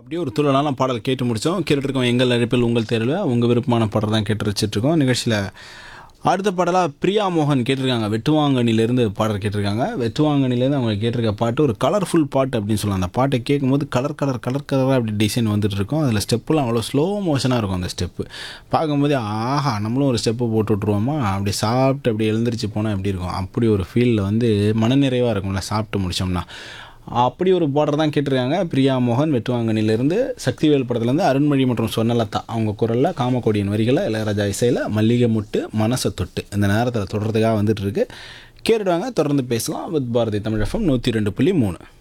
அப்படியே ஒரு துள்ளலான பாடல் கேட்டு முடித்தோம் கேட்டுருக்கோம் எங்கள் அழைப்பில் உங்கள் தேர்வில் உங்கள் விருப்பமான பாடல் தான் கேட்டு வச்சிட்ருக்கோம் நிகழ்ச்சியில் அடுத்த பாடலாக பிரியா மோகன் கேட்டிருக்காங்க வெட்டுவாங்கனிலேருந்து பாடல் கேட்டிருக்காங்க வெட்டுவாங்கனிலேருந்து அவங்க கேட்டிருக்க பாட்டு ஒரு கலர்ஃபுல் பாட்டு அப்படின்னு சொல்லலாம் அந்த பாட்டை கேட்கும்போது கலர் கலர் கலர் கலராக அப்படி டிசைன் வந்துட்டு இருக்கும் அதில் ஸ்டெப்புலாம் அவ்வளோ ஸ்லோ மோஷனாக இருக்கும் அந்த ஸ்டெப்பு பார்க்கும்போதே ஆஹா நம்மளும் ஒரு ஸ்டெப்பு போட்டு விட்ருவோமா அப்படி சாப்பிட்டு அப்படி எழுந்திரிச்சு போனால் எப்படி இருக்கும் அப்படி ஒரு ஃபீலில் வந்து மனநிறைவாக இருக்கும்ல சாப்பிட்டு முடிச்சோம்னா அப்படி ஒரு பார்டர் தான் கேட்டிருக்காங்க பிரியா மோகன் வெட்டுவாங்கனிலிருந்து சக்திவேல் படத்துலேருந்து அருண்மொழி மற்றும் சொன்னலதா அவங்க குரலில் காமக்கோடியின் வரிகளை இளையராஜா இசையில் மல்லிகை முட்டு மனசை தொட்டு இந்த நேரத்தில் தொடர்றதுக்காக வந்துட்டு இருக்கு கேட்டுடுவாங்க தொடர்ந்து பேசலாம் வித் பாரதி தமிழ் எஃப்எம் நூற்றி ரெண்டு புள்ளி மூணு